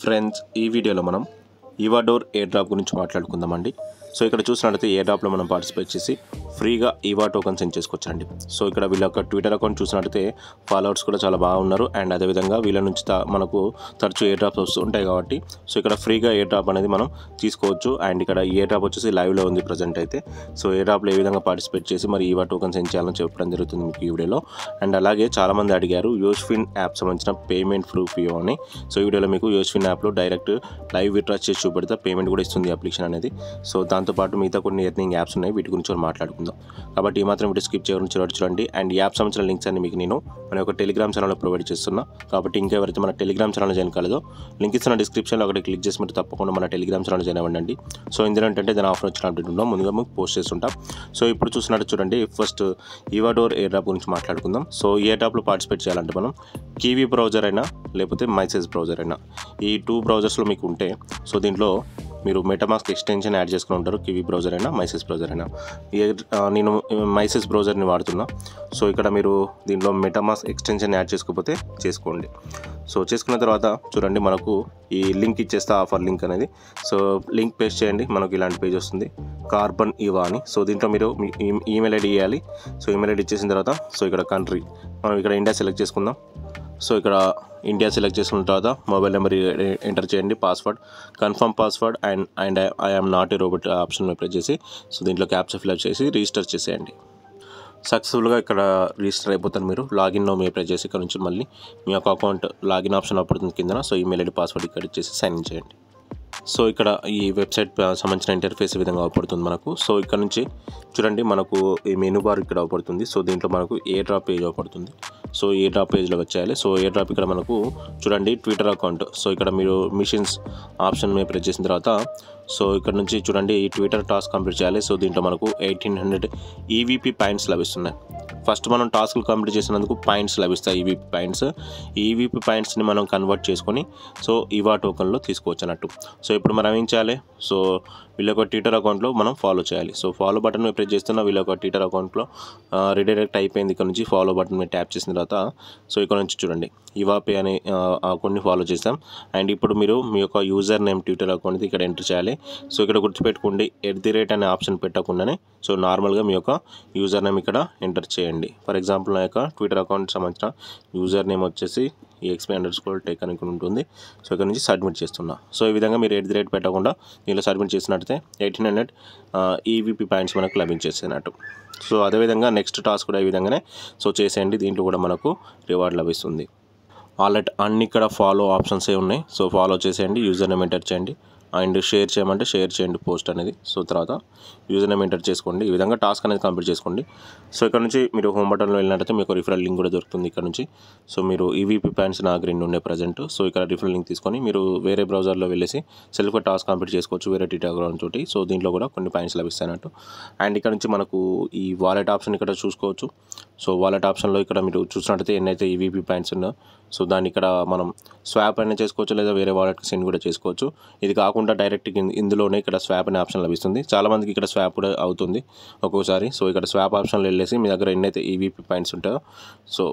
friends ఈ వీడియోలో మనం ఈవాడోర్ ఎయిర్ డ్రాప్ గురించి మాట్లాడుకుందామండి సో ఇక్కడ చూసినట్లయితే ఎయిర్ డ్రాప్లో మనం పార్టిసిపేట్ చేసి ఫ్రీగా ఈవా టోకన్ సెండ్ చేసుకోవచ్చండి సో ఇక్కడ వీళ్ళ యొక్క ట్విట్టర్ అకౌంట్ చూసినట్లయితే ఫాలోవర్స్ కూడా చాలా బాగున్నారు అండ్ అదేవిధంగా వీళ్ళ నుంచి తా- మనకు తరచూ ఎయిర్ డ్రాప్స్ వస్తూ ఉంటాయి కాబట్టి సో ఇక్కడ ఫ్రీగా ఎయిర్ డ్రాప్ అనేది మనం తీసుకోవచ్చు అండ్ ఇక్కడ ఈ ఎయిర్ డ్రాప్ వచ్చేసి లైవ్లో ఉంది ప్రజెంట్ అయితే సో ఎయిర్ డ్రాప్లో ఏ విధంగా పార్టిసిపేట్ చేసి మరి ఈవా టోకన్ సెండ్ చేయాలని చెప్పడం జరుగుతుంది మీకు ఈ వీడియోలో అండ్ అలాగే చాలామంది అడిగారు యోస్ఫిన్ యాప్ సంబంధించిన పేమెంట్ ప్రూఫ్ ఇవ్వ అని సో ఈ వీడియోలో మీకు యోస్ఫిన్ యాప్లో డైరెక్ట్ లైవ్ విత్డ్రా చేసి చూపెడితే పేమెంట్ కూడా ఇస్తుంది అప్లికేషన్ అనేది సో దాంతోపాటు మిగతా కొన్ని ఎర్నింగ్ యాప్స్ ఉన్నాయి వీటి గురించి మనం మాట్లాడుకుందాం కాబట్టి ఈ మాత్రం వీడియో స్కిప్ చేయడం చూడండి చూడండి అండ్ ఈ యాప్ సంబంధించిన లింక్స్ అన్ని మీకు నేను మన యొక్క టెలిగ్రామ్ ఛానల్లో ప్రొవైడ్ చేస్తున్నా కాబట్టి ఇంకెవరైతే మన టెలిగ్రామ్ ఛానల్ జాయిన్ కాలేదో లింక్ ఇస్తున్న డిస్క్రిప్షన్లో ఒకటి క్లిక్ చేసి మీరు తప్పకుండా మన టెలిగ్రామ్ ఛానల్ జాయిన్ అవ్వండి సో ఇందులో ఏంటంటే దాని ఆఫర్ వచ్చిన అప్డేట్ ఉంటాం ముందుగా మీకు పోస్ట్ చేస్తుంటాం సో ఇప్పుడు చూసినట్టు చూడండి ఫస్ట్ ఈవాడోర్ ఎయిర్ డ్రాప్ గురించి మాట్లాడుకుందాం సో ఈ ఎయిర్ డ్రాప్లో పార్టిసిపేట్ చేయాలంటే మనం కీవీ బ్రౌజర్ అయినా లేకపోతే మైసేజ్ బ్రౌజర్ అయినా ఈ టూ బ్రౌజర్స్లో మీకు ఉంటే సో దీంట్లో మీరు మెటామాస్క్ ఎక్స్టెన్షన్ యాడ్ చేసుకుని ఉంటారు కివీ బ్రౌజర్ అయినా మైసెస్ బ్రౌజర్ అయినా ఈ- ఆ, నేను మైసెస్ బ్రౌజర్ని వాడుతున్నా సో ఇక్కడ మీరు దీంట్లో మెటామాస్క్ ఎక్స్టెన్షన్ యాడ్ చేసుకోకపోతే చేసుకోండి సో చేసుకున్న తర్వాత చూడండి మనకు ఈ లింక్ ఇచ్చేస్తా ఆఫర్ లింక్ అనేది సో లింక్ పేస్ట్ చేయండి మనకు ఇలాంటి పేజ్ వస్తుంది కార్బన్ ఇవా అని సో దీంట్లో మీరు మీ ఈ- ఈమెయిల్ ఐడి ఇవ్వాలి సో ఈమెయిల్ ఐడి ఇచ్చేసిన తర్వాత సో ఇక్కడ కంట్రీ మనం ఇక్కడ ఇండియా సెలెక్ట్ చేసుకుందాం సో ఇక్కడ ఇండియా సెలెక్ట్ చేసుకున్న తర్వాత మొబైల్ నెంబర్ ఎంటర్ చేయండి password confirm password and and I am not a robot option మీద ప్రెస్ చేసి సో దీంట్లో క్యాప్చర్ ఫిల్అప్ చేసి రిజిస్టర్ చేసేయండి సక్సెస్ఫుల్గా ఇక్కడ రిజిస్టర్ అయిపోతారు మీరు లాగిన్ నో మీ ప్రెస్ చేసి ఇక్కడ నుంచి మళ్ళీ మీ యొక్క అకౌంట్ లాగిన్ ఆప్షన్ అప్పుడు కింద సో ఈమెయిల్ ఐడి పాస్వర్డ్ ఇక్కడ ఇచ్చేసి సైన్ ఇన్ చేయండి సో ఇక్కడ ఈ వెబ్సైట్ ప- సంబంధించిన ఇంటర్ఫేస్ ఈ విధంగా అవపడుతుంది మనకు సో ఇక్కడ నుంచి చూడండి మనకు ఈ మెనూ బార్ ఇక్కడ అవపడుతుంది సో దీంట్లో మనకు ఏ డ్రాప్ పేజ్ అవపడుతుంది సో ఏ డ్రాప్ పేజ్లో వచ్చేయాలి సో ఏ డ్రాప్ ఇక్కడ మనకు చూడండి ట్విట్టర్ అకౌంట్ సో ఇక్కడ మీరు మిషన్స్ ఆప్షన్ మీద ప్రెస్ చేసిన తర్వాత సో ఇక్కడ నుంచి చూడండి ఈ ట్విట్టర్ టాస్క్ కంప్లీట్ చేయాలి సో దీంట్లో మనకు ఎయిటీన్ హండ్రెడ్ ఈవీపీ పాయింట్స్ లభిస్తున్నాయి ఫస్ట్ మనం టాస్క్లు కంప్లీట్ చేసినందుకు పాయింట్స్ లభిస్తాయి ఈవీపీ పాయింట్స్ ఈ ఈవీపీ పాయింట్స్ని మనం కన్వర్ట్ చేసుకొని సో ఇవా టోకన్లో తీసుకోవచ్చు అన్నట్టు సో ఇప్పుడు మనం ఏం చేయాలి సో వీళ్ళ యొక్క ట్విట్టర్ అకౌంట్లో మనం ఫాలో చేయాలి సో ఫాలో బటన్ మీద ప్రెస్ చేస్తున్న వీళ్ళ యొక్క ట్విట్టర్ అకౌంట్లో రిడైరెక్ట్ అయిపోయింది ఇక్కడ నుంచి ఫాలో బటన్ మీద ట్యాప్ చేసిన తర్వాత సో ఇక్కడ నుంచి చూడండి ఇవా పే అనే ఆ, అకౌంట్ని ఫాలో చేసాం అండ్ ఇప్పుడు మీరు మీ యొక్క యూజర్ నేమ్ ట్విట్టర్ అకౌంట్ ఇక్కడ ఎంటర్ చేయాలి సో ఇక్కడ గుర్తుపెట్టుకోండి ఎట్ ది రేట్ అనే ఆప్షన్ పెట్టకుండానే సో నార్మల్గా మీ యొక్క యూజర్ నేమ్ ఇక్కడ ఎంటర్ చేయండి ఫర్ ఎగ్జాంపుల్ నా యొక్క ట్విట్టర్ అకౌంట్ సంబంధించిన యూజర్ నేమ్ వచ్చేసి ఈఎక్స్పీ అండర్ స్కోర్ టేక్ అని ఇక్కడ ఉంటుంది సో ఇక్కడ నుంచి సబ్మిట్ చేస్తున్నా సో ఈ విధంగా మీరు ఎట్ ది రేట్ పెట్టకుండా దీనిలో సబ్మిట్ చేసినట్టయితే ఎయిటీన్ హండ్రెడ్ ఈవీపీ పాయింట్స్ మనకు లభించేసినట్టు సో అదేవిధంగా నెక్స్ట్ టాస్క్ కూడా ఈ విధంగానే సో చేసేయండి దీంట్లో కూడా మనకు రివార్డ్ లభిస్తుంది ఆల్రెట్ అన్ని ఇక్కడ ఫాలో ఆప్షన్స్ ఏ ఉన్నాయి సో ఫాలో చేసేయండి యూజర్ నేమ్ ఎంటర్ చేయండి అండ్ షేర్ చేయమంటే షేర్ చేయండి పోస్ట్ అనేది సో తర్వాత యూజర్ నేమ్ ఎంటర్ చేసుకోండి ఈ విధంగా టాస్క్ అనేది కంప్లీట్ చేసుకోండి సో ఇక్కడ నుంచి మీరు హోమ్ బటన్లో వెళ్ళినట్టయితే మీకు రిఫరల్ లింక్ కూడా దొరుకుతుంది ఇక్కడ నుంచి సో మీరు ఈవీపీ ప్యాన్స్ నా గ్రీన్ ఉండే ప్రజెంట్ సో ఇక్కడ రిఫరల్ లింక్ తీసుకొని మీరు వేరే బ్రౌజర్లో వెళ్ళేసి సెల్ఫ్గా టాస్క్ కంప్లీట్ చేసుకోవచ్చు వేరే టీటా గ్రౌండ్ తోటి సో దీంట్లో కూడా కొన్ని పాయింట్స్ లభిస్తాయి అన్నట్టు అండ్ ఇక్కడ నుంచి మనకు ఈ వాలెట్ ఆప్షన్ ఇక్కడ చూసుకోవచ్చు సో వాలెట్ ఆప్షన్లో ఇక్కడ మీరు చూసినట్టయితే ఎన్నైతే ఈవీపీ పాయింట్స్ ఉన్నాయో సో దాన్ని ఇక్కడ మనం స్వాప్ అయినా చేసుకోవచ్చు లేదా వేరే వాలెట్కి సెండ్ కూడా చేసుకోవచ్చు ఇది కాకుండా డైరెక్ట్ ఇందులోనే ఇక్కడ స్వాప్ అనే ఆప్షన్ లభిస్తుంది చాలా మందికి ఇక్కడ స్వాప్ కూడా అవుతుంది ఒక్కొక్కసారి సో ఇక్కడ స్వాప్ ఆప్షన్లో వెళ్ళేసి మీ దగ్గర ఎన్నైతే ఈవీపీ పాయింట్స్ ఉంటాయో సో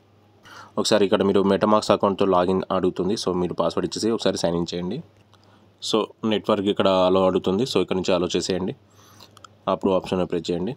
ఒకసారి ఇక్కడ మీరు మెటమాక్స్ అకౌంట్తో లాగిన్ అడుగుతుంది సో మీరు పాస్వర్డ్ ఇచ్చేసి ఒకసారి సైన్ ఇన్ చేయండి సో నెట్వర్క్ ఇక్కడ అలో అడుగుతుంది సో ఇక్కడ నుంచి అలో చేసేయండి అప్రూవ్ ఆప్షన్ ప్రెస్ చేయండి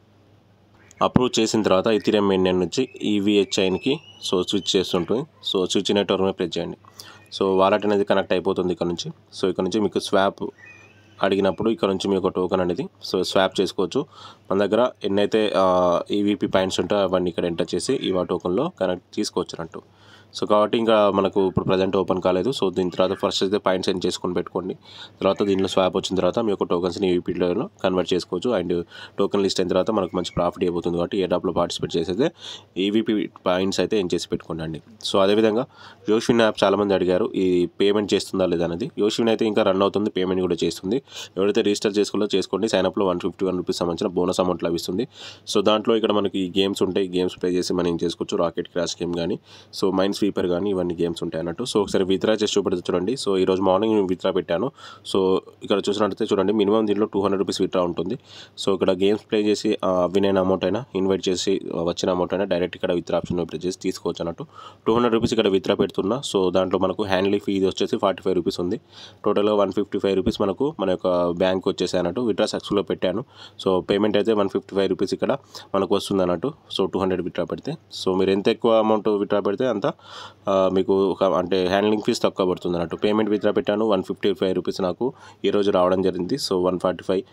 అప్రూవ్ చేసిన తర్వాత ఇథిరియం మెయిన్ నుంచి ఈవీహెచ్ఐన్కి సో స్విచ్ చేస్తుంటుంది సో స్విచ్ నెట్వర్క్ మీద ప్రెస్ చేయండి సో వాలెట్ అనేది కనెక్ట్ అయిపోతుంది ఇక్కడ నుంచి సో ఇక్కడ నుంచి మీకు స్వాప్ అడిగినప్పుడు ఇక్కడ నుంచి మీకు టోకెన్ అనేది సో స్వాప్ చేసుకోవచ్చు మన దగ్గర ఎన్నైతే ఈవీపీ పాయింట్స్ ఉంటాయో అవన్నీ ఇక్కడ ఎంటర్ చేసి ఈవా టోకెన్లో కనెక్ట్ తీసుకోవచ్చు అన్నట్టు సో కాబట్టి ఇంకా మనకు ఇప్పుడు ప్రజెంట్ ఓపెన్ కాలేదు సో దీని తర్వాత ఫస్ట్ అయితే పాయింట్స్ సెండ్ చేసుకొని పెట్టుకోండి తర్వాత దీనిలో స్వాప్ వచ్చిన తర్వాత మీ యొక్క టోకన్స్ని ఈవీపీలో కన్వర్ట్ చేసుకోవచ్చు అండ్ టోకెన్ లిస్ట్ అయిన తర్వాత మనకు మంచి ప్రాఫిట్ అయిపోతుంది కాబట్టి ఏ డాప్లో పార్టిసిపేట్ చేసేది ఈవీపీ పాయింట్స్ అయితే ఏం చేసి పెట్టుకోండి సో అదేవిధంగా యోషిన్ యాప్ చాలామంది అడిగారు ఈ పేమెంట్ చేస్తుందా లేదా అనేది యోషిన్ అయితే ఇంకా రన్ అవుతుంది పేమెంట్ కూడా చేస్తుంది ఎవరైతే రిజిస్టర్ చేసుకోవాలో చేసుకోండి సైన్అప్లో వన్ ఫిఫ్టీ వన్ రూపీస్ సంబంధించిన బోనస్ అమౌంట్ లభిస్తుంది సో దాంట్లో ఇక్కడ మనకి గేమ్స్ ఉంటాయి గేమ్స్ ప్లే చేసి మనం చేసుకోవచ్చు రాకెట్ క్రాష్ గేమ్ కానీ సో మైన్స్ స్వీపర్ కానీ ఇవన్నీ గేమ్స్ ఉంటాయి అన్నట్టు సో ఒకసారి విత్డ్రా చేసి చూపెడితే చూడండి సో ఈరోజు మార్నింగ్ నేను విత్డ్రా పెట్టాను సో ఇక్కడ చూసినట్టయితే చూడండి మినిమం దీంట్లో టూ హండ్రెడ్ రూపీస్ విత్డ్రా ఉంటుంది సో ఇక్కడ గేమ్స్ ప్లే చేసి విన్ అయిన అమౌంట్ అయినా ఇన్వైట్ చేసి ఆ, వచ్చిన అమౌంట్ అయినా డైరెక్ట్ ఇక్కడ విత్డ్రా ఆప్షన్ ప్లే చేసి తీసుకోవచ్చు అన్నట్టు టూ హండ్రెడ్ రూపీస్ ఇక్కడ విత్డ్రా పెడుతున్నా సో దాంట్లో మనకు హ్యాండ్లీ ఫీ ఇది వచ్చేసి ఫార్టీ ఫైవ్ రూపీస్ ఉంది టోటల్గా వన్ ఫిఫ్టీ ఫైవ్ రూపీస్ మనకు మన యొక్క బ్యాంక్ వచ్చేసి అన్నట్టు విత్డ్రా సక్సెస్ఫుల్గా పెట్టాను సో పేమెంట్ అయితే వన్ ఫిఫ్టీ ఫైవ్ రూపీస్ ఇక్కడ మనకు వస్తుంది అన్నట్టు సో టూ హండ్రెడ్ విత్డ్రా పెడితే సో మీరు ఎంత ఎక్కువ అమౌంట్ విత్డ్రా పెడితే అంత ఆ, మీకు ఒక అంటే హ్యాండ్లింగ్ ఫీజ్ తక్కువ పడుతుంది అన్నట్టు పేమెంట్ విత్డ్రా పెట్టాను వన్ ఫిఫ్టీ ఫైవ్ రూపీస్ నాకు ఈరోజు రావడం జరిగింది సో వన్ ఫార్టీ ఫైవ్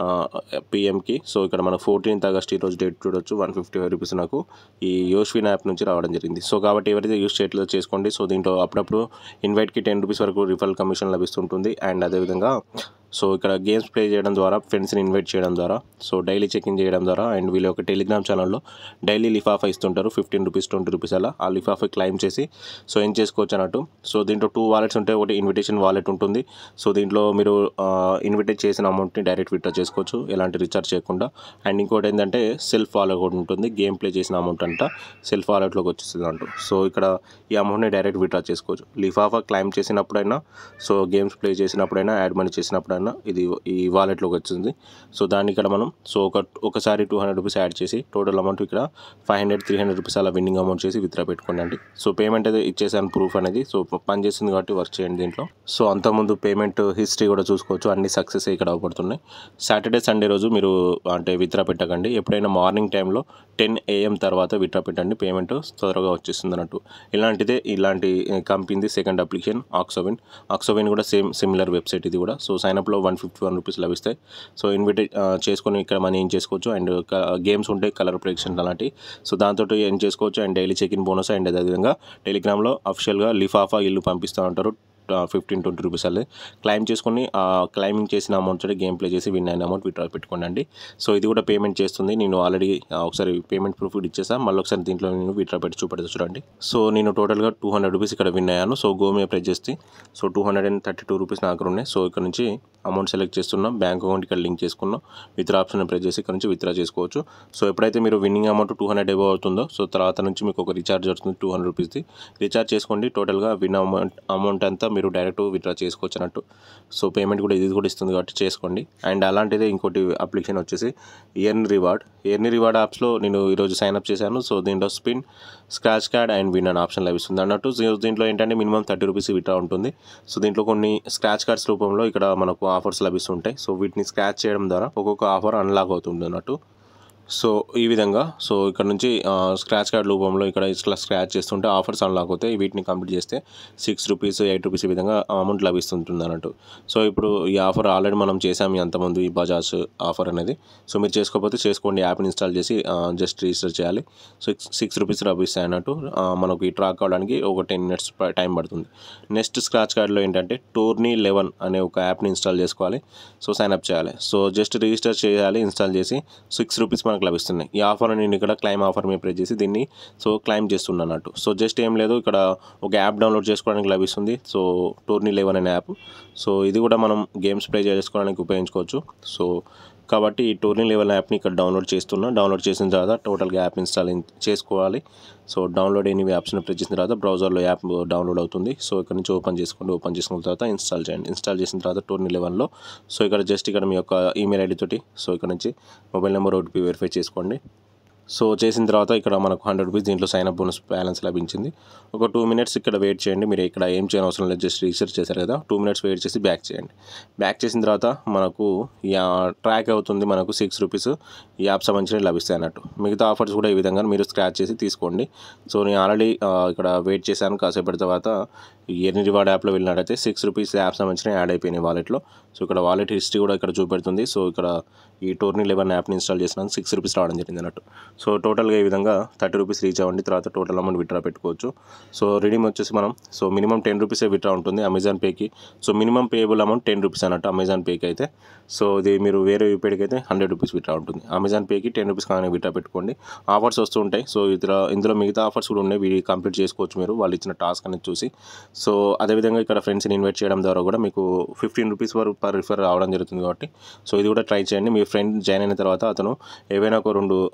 పిఎంకి సో ఇక్కడ మన ఫోర్టీన్త్ ఆగస్ట్ ఈరోజు డేట్ చూడొచ్చు వన్ ఫిఫ్టీ ఫైవ్ రూపీస్ నాకు ఈ యోష్విన్ యాప్ నుంచి రావడం జరిగింది సో కాబట్టి ఎవరైతే యూస్ చేయట్లేదో చేసుకోండి సో దీంట్లో అప్పుడప్పుడు ఇన్వైట్కి టెన్ రూపీస్ వరకు రిఫరల్ కమిషన్ లభిస్తుంటుంది అండ్ అదేవిధంగా సో ఇక్కడ గేమ్స్ ప్లే చేయడం ద్వారా ఫ్రెండ్స్ని ఇన్వైట్ చేయడం ద్వారా సో డైలీ చెకింగ్ చేయడం ద్వారా అండ్ వీళ్ళ యొక్క టెలిగ్రామ్ ఛానల్లో డైలీ లిఫాఫా ఇస్తుంటారు ఫిఫ్టీన్ రూపీస్ ట్వంటీ రూపీస్ అలా ఆ లిఫాఫా క్లైమ్ చేసి సో ఏం చేసుకోవచ్చు అన్నట్టు సో దీంట్లో టూ వాలెట్స్ ఉంటాయి ఒకటి ఇన్విటేషన్ వాలెట్ ఉంటుంది సో దీంట్లో మీరు ఇన్విటేట్ చేసిన అమౌంట్ని డైరెక్ట్ విత్డ్రా చేసుకోవచ్చు ఎలాంటి రీఛార్జ్ చేయకుండా అండ్ ఇంకోటి ఏంటంటే సెల్ఫ్ వాలెట్ కూడా ఉంటుంది గేమ్ ప్లే చేసిన అమౌంట్ అంట సెల్ఫ్ వాలెట్లోకి వచ్చేస్తుంది అంటూ సో ఇక్కడ ఈ అమౌంట్ని డైరెక్ట్ విత్డ్రా చేసుకోవచ్చు లిఫాఫా క్లైమ్ చేసినప్పుడైనా సో గేమ్స్ ప్లే చేసినప్పుడైనా యాడ్ మనీ చేసినప్పుడైనా ఇది ఈ వాలెట్లోకి వచ్చింది సో దాన్ని ఇక్కడ మనం సో ఒక ఒకసారి టూ హండ్రెడ్ రూపీస్ యాడ్ చేసి టోటల్ అమౌంట్ ఇక్కడ five hundred three hundred rupees అలా విన్నింగ్ అమౌంట్ చేసి విత్డ్రా పెట్టుకోండి సో పేమెంట్ అయితే ఇచ్చేసాను ప్రూఫ్ అనేది సో పని చేసింది కాబట్టి వర్క్ చేయండి దీంట్లో సో అంతకుముందు పేమెంట్ హిస్టరీ కూడా చూసుకోవచ్చు అన్ని సక్సెస్ ఇక్కడ అవపడుతున్నాయి సాటర్డే సండే రోజు మీరు అంటే విత్డ్రా పెట్టకండి ఎప్పుడైనా మార్నింగ్ టైంలో టెన్ ఏఎం తర్వాత విత్డ్రా పెట్టండి పేమెంట్ త్వరగా వచ్చేస్తుంది అన్నట్టు ఇలాంటిదే ఇలాంటి కంపెనీది సెకండ్ అప్లికేషన్ ఆక్సోవిన్ ఆక్సోవిన్ కూడా సేమ్ సిమిలర్ వెబ్సైట్ ఇది కూడా సో సైన్అప్లో వన్ ఫిఫ్టీ వన్ రూపీస్ లభిస్తాయి సో ఇన్విటే చేసుకొని ఇక్కడ మనీ ఏం చేసుకోవచ్చు అండ్ గేమ్స్ ఉంటాయి కలర్ ప్రిడిక్షన్ అలాంటి సో దాంతో ఏం చేసుకోవచ్చు and daily check in bonus and అదేవిధంగా టెలిగ్రామ్లో అఫిషియల్గా లిఫాఫా ఇల్లు పంపిస్తూ ఉంటారు ఫిఫ్టీన్ ట్వంటీ రూపీస్ అల్లే క్లైమ్ చేసుకొని ఆ క్లైమింగ్ చేసిన అమౌంట్ తోటి గేమ్ ప్లే చేసి విన్ అయిన అమౌంట్ విత్డ్రా పెట్టుకోండి సో ఇది కూడా పేమెంట్ చేస్తుంది నేను ఆల్రెడీ ఒకసారి పేమెంట్ ప్రూఫ్ ఇచ్చేసా మళ్ళీ ఒకసారి దీంట్లో నేను విత్డ్రా పెట్టి చూపెడతా చూడండి సో నేను టోటల్గా టూ హండ్రెడ్ రూపీస్ ఇక్కడ విన్ అయ్యాను సో గో మీద ప్రెస్ చేస్తే so two hundred and thirty two rupees నా దగ్గర ఉన్నాయి సో ఇక్కడ నుంచి అమౌంట్ సెలెక్ట్ చేస్తున్నాం బ్యాంక్ అకౌంట్ ఇక్కడ లింక్ చేసుకున్నాం విత్డ్రా ఆప్షన్ ప్రెస్ చేసి ఇక్కడ నుంచి విత్డ్రా చేసుకోవచ్చు సో ఎప్పుడైతే మీరు winning amount two hundred above అవుతుందో సో తర్వాత నుంచి మీకు ఒక రీఛార్జ్ వస్తుంది టూ హండ్రెడ్ రూపీస్ది రీఛార్జ్ చేసుకోండి టోటల్గా విన్ అమౌంట్ అమౌంట్ అంతా మీరు డైరెక్ట్ విత్డ్రా చేసుకోవచ్చు అన్నట్టు సో పేమెంట్ కూడా ఇది కూడా ఇస్తుంది కాబట్టి చేసుకోండి అండ్ అలాంటిదే ఇంకోటి అప్లికేషన్ వచ్చేసి ఎర్న్ రివార్డ్ ఎర్న్ రివార్డ్ యాప్స్లో నేను ఈరోజు సైన్ అప్ చేశాను సో దీంట్లో spin scratch card and win అనే ఆప్షన్ లభిస్తుంది అన్నట్టు సో దీంట్లో ఏంటంటే మినిమం థర్టీ రూపీస్ విత్డ్రా ఉంటుంది సో దీంట్లో కొన్ని స్క్రాచ్ కార్డ్స్ రూపంలో ఇక్కడ మనకు ఆఫర్స్ లభిస్తుంటాయి సో వీటిని స్క్రాచ్ చేయడం ద్వారా ఒక్కొక్క ఆఫర్ అన్లాక్ అవుతుంది అన్నట్టు సో ఈ విధంగా సో ఇక్కడ నుంచి స్క్రాచ్ కార్డ్ రూపంలో ఇక్కడ ఇట్లా స్క్రాచ్ చేస్తుంటే ఆఫర్స్ అన్లాక్ అవుతాయి వీటిని కంప్లీట్ చేస్తే సిక్స్ రూపీస్ ఎయిట్ రూపీస్ ఈ విధంగా అమౌంట్ లభిస్తుంటుంది అన్నట్టు సో ఇప్పుడు ఈ ఆఫర్ ఆల్రెడీ మనం చేసాం అంతమంది ఈ బజాజ్ ఆఫర్ అనేది సో మీరు చేసుకోకపోతే చేసుకోండి యాప్ని ఇన్స్టాల్ చేసి జస్ట్ రిజిస్టర్ చేయాలి సిక్స్ సిక్స్ రూపీస్ లభిస్తాయి అన్నట్టు ఆ, మనకు ఈ ట్రాక్ అవడానికి ఒక టెన్ మినిట్స్ టైం పడుతుంది నెక్స్ట్ స్క్రాచ్ కార్డ్లో ఏంటంటే టోర్నీ లెవెన్ అనే ఒక యాప్ని ఇన్స్టాల్ చేసుకోవాలి సో సైన్ అప్ చేయాలి సో జస్ట్ రిజిస్టర్ చేయాలి ఇన్స్టాల్ చేసి సిక్స్ రూపీస్ మనకు లభిస్తున్నాయి ఈ ఆఫర్ నేను ఇక్కడ క్లైమ్ ఆఫర్ మీద ప్రెస్ చేసి దీన్ని సో క్లైమ్ చేస్తున్నాను అన్నట్టు సో జస్ట్ ఏం లేదు ఇక్కడ ఒక యాప్ డౌన్లోడ్ చేసుకోవడానికి లభిస్తుంది సో టోర్నీ లెవెన్ అనే యాప్ సో ఇది కూడా మనం గేమ్స్ ప్లే చేసుకోవడానికి ఉపయోగించుకోవచ్చు సో కాబట్టి ఈ టోర్నీ లెవెల్ యాప్ని ఇక్కడ డౌన్లోడ్ చేస్తున్నా డౌన్లోడ్ చేసిన తర్వాత టోటల్గా యాప్ ఇన్స్టాల్ చేసుకోవాలి సో డౌన్లోడ్ ఎన్ని యాప్స్ని ప్రెస్ చేసిన తర్వాత బ్రౌజర్లో యాప్ డౌన్లోడ్ అవుతుంది సో ఇక్కడ నుంచి ఓపెన్ చేసుకోండి ఓపెన్ చేసుకున్న తర్వాత ఇన్స్టాల్ చేయండి ఇన్స్టాల్ చేసిన తర్వాత టోర్నీ లెవెన్లో సో ఇక్కడ జస్ట్ ఇక్కడ మీ యొక్క ఈమెయిల్ ఐడి తోటి సో ఇక్కడ నుంచి మొబైల్ నెంబర్ ఓటీపీ వెరిఫై చేసుకోండి సో చేసిన తర్వాత ఇక్కడ మనకు హండ్రెడ్ రూపీస్ దీంట్లో సైన్ అప్ బోనస్ బ్యాలెన్స్ లభించింది ఒక టూ మినిట్స్ ఇక్కడ వెయిట్ చేయండి మీరు ఇక్కడ ఏం చేయని అవసరం లేదు జస్ట్ రీసెర్చ్ చేశారు కదా టూ మినిట్స్ వెయిట్ చేసి బ్యాక్ చేయండి బ్యాక్ చేసిన తర్వాత మనకు ట్రాక్ అవుతుంది మనకు సిక్స్ రూపీస్ ఈ యాప్ సంబంధించినవి లభిస్తాయి అన్నట్టు మిగతా ఆఫర్స్ కూడా ఈ విధంగా మీరు స్క్రాచ్ చేసి తీసుకోండి సో నేను ఆల్రెడీ ఇక్కడ వెయిట్ చేశాను కాసేపటి తర్వాత ఈ ఎన్ని రివార్డ్ యాప్లో వెళ్ళినట్టయితే సిక్స్ రూపీస్ యాప్ సంబంధించిన యాడ్ అయిపోయినాయి వాలెట్లో సో ఇక్కడ వాలెట్ హిస్టరీ కూడా ఇక్కడ చూపెడుతుంది సో ఇక్కడ ఈ టోర్నీ లెవెన్ యాప్ని ఇన్స్టాల్ చేసినాను సిక్స్ రూపీస్ రావడం జరిగింది అన్నట్టు సో టోటల్గా ఈ విధంగా థర్టీ రూపీస్ రీచ్ అవ్వండి తర్వాత టోటల్ అమౌంట్ విత్డ్రా పెట్టుకోవచ్చు సో రిడీమ్ వచ్చేసి మనం సో మినిమం టెన్ రూపీసే విత్డ్రా ఉంటుంది అమెజాన్ పేకి so minimum payable amount ten rupees అన్నట్టు అమెజాన్ పేకి అయితే సో ఇది మీరు వేరే యూపీఐకి అయితే హండ్రెడ్ రూపీస్ విత్డ్రా ఉంటుంది అమెజాన్ పేకి టెన్ రూపీస్ కానీ విత్డ్రా పెట్టుకోండి ఆఫర్స్ వస్తూ ఉంటాయి సో ఇతర ఇందులో మిగతా ఆఫర్స్ కూడా ఉన్నాయి వీడి కంప్లీట్ చేసుకోవచ్చు మీరు వాళ్ళు ఇచ్చిన టాస్క్ అనేది చూసి సో అదేవిధంగా ఇక్కడ ఫ్రెండ్స్ని ఇన్వైట్ చేయడం ద్వారా కూడా మీకు ఫిఫ్టీన్ రూపీస్ వరకు పర్ రిఫర్ రావడం జరుగుతుంది కాబట్టి సో ఇది కూడా ట్రై చేయండి మీ ఫ్రెండ్ జాయిన్ అయిన తర్వాత అతను ఏవైనా ఒక రెండు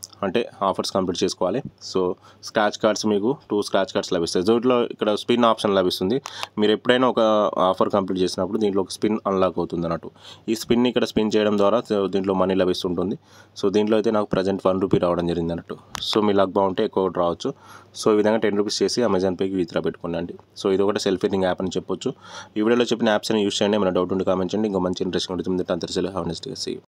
అంటే ఆఫర్స్ కంప్లీట్ చేసుకోవాలి సో స్క్రాచ్ కార్డ్స్ మీకు టూ స్క్రాచ్ కార్డ్స్ లభిస్తాయి దీంట్లో ఇక్కడ స్పిన్ ఆప్షన్ లభిస్తుంది మీరు ఎప్పుడైనా ఒక ఆఫర్ కంప్లీట్ చేసినప్పుడు దీంట్లో ఒక స్పిన్ అన్లాక్ అవుతుంది అన్నట్టు ఈ స్పిన్ ఇక్కడ స్పిన్ చేయడం ద్వారా సో దీంట్లో మనీ లభిస్తుంటుంది సో దీంట్లో అయితే నాకు ప్రజెంట్ వన్ రూపీ రావడం జరిగింది అన్నట్టు సో మీ లక్ బాగుంటే ఎక్కువ కూడా రావచ్చు సో ఈ విధంగా టెన్ రూపీస్ చేసి అమెజాన్ పేకి విత్డ్రా పెట్టుకోండి సో ఇది ఒకటి సెల్ఫ్ ఎర్నింగ్ యాప్ అని చెప్పొచ్చు ఈ వీడియోలో చెప్పిన యాప్స్ అని యూస్ చేయండి మన డౌట్ ఉంటే కామెంట్ చేయండి ఇంకో మంచి ఇంట్రెస్టింగ్ ఉంటుంది అంతర్సెల్ హావ్ నెక్స్ట్ సీ